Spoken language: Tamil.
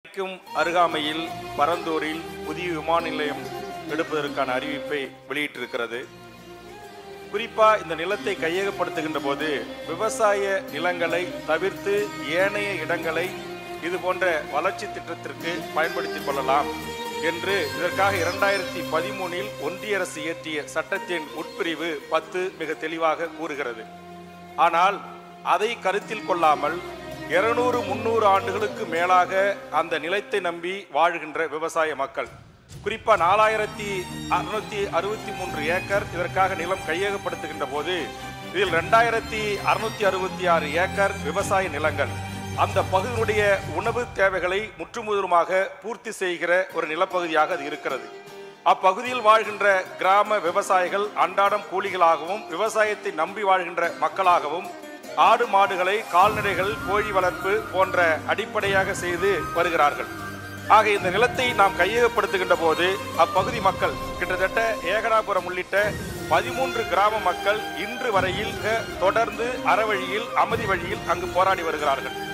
சென்னைக்கும் அருகாமையில் பரந்தூரில் புதிய விமான நிலையம் எடுப்பதற்கான அறிவிப்பை வெளியிட்டிருக்கிறது குறிப்பா இந்த நிலத்தை கையகப்படுத்துகின்ற போது விவசாய நிலங்களை தவிர்த்து ஏனைய இடங்களை இது போன்ற வளர்ச்சி திட்டத்திற்கு பயன்படுத்திக் கொள்ளலாம் என்று இதற்காக இரண்டாயிரத்தி பதிமூனில் ஒன்றிய அரசு இயற்றிய சட்டத்தின் உட்பிரிவு பத்து மிக தெளிவாக கூறுகிறது ஆனால் அதை கருத்தில் கொள்ளாமல் இருநூறு முன்னூறு ஆண்டுகளுக்கு மேலாக அந்த நிலத்தை நம்பி வாழ்கின்ற விவசாய மக்கள் குறிப்பா நாலாயிரத்தி அறுநூத்தி அறுபத்தி மூன்று ஏக்கர் இதற்காக நிலம் கையகப்படுத்துகின்ற போது இதில் ரெண்டாயிரத்தி அறுநூத்தி அறுபத்தி ஆறு ஏக்கர் விவசாய நிலங்கள் அந்த பகுதியினுடைய உணவு தேவைகளை முற்றுமுதலுமாக பூர்த்தி செய்கிற ஒரு நிலப்பகுதியாக அது இருக்கிறது அப்பகுதியில் வாழ்கின்ற கிராம விவசாயிகள் அன்றாடம் கூலிகளாகவும் விவசாயத்தை நம்பி வாழ்கின்ற மக்களாகவும் ஆடு மாடுகளை கால்நடைகள் கோழி வளர்ப்பு போன்ற அடிப்படையாக செய்து வருகிறார்கள் ஆக இந்த நிலத்தை நாம் கையகப்படுத்துகின்ற போது அப்பகுதி மக்கள் கிட்டத்தட்ட ஏகனாபுரம் உள்ளிட்ட பதிமூன்று கிராம மக்கள் இன்று வரையில் தொடர்ந்து அறவழியில் அமைதி வழியில் அங்கு போராடி வருகிறார்கள்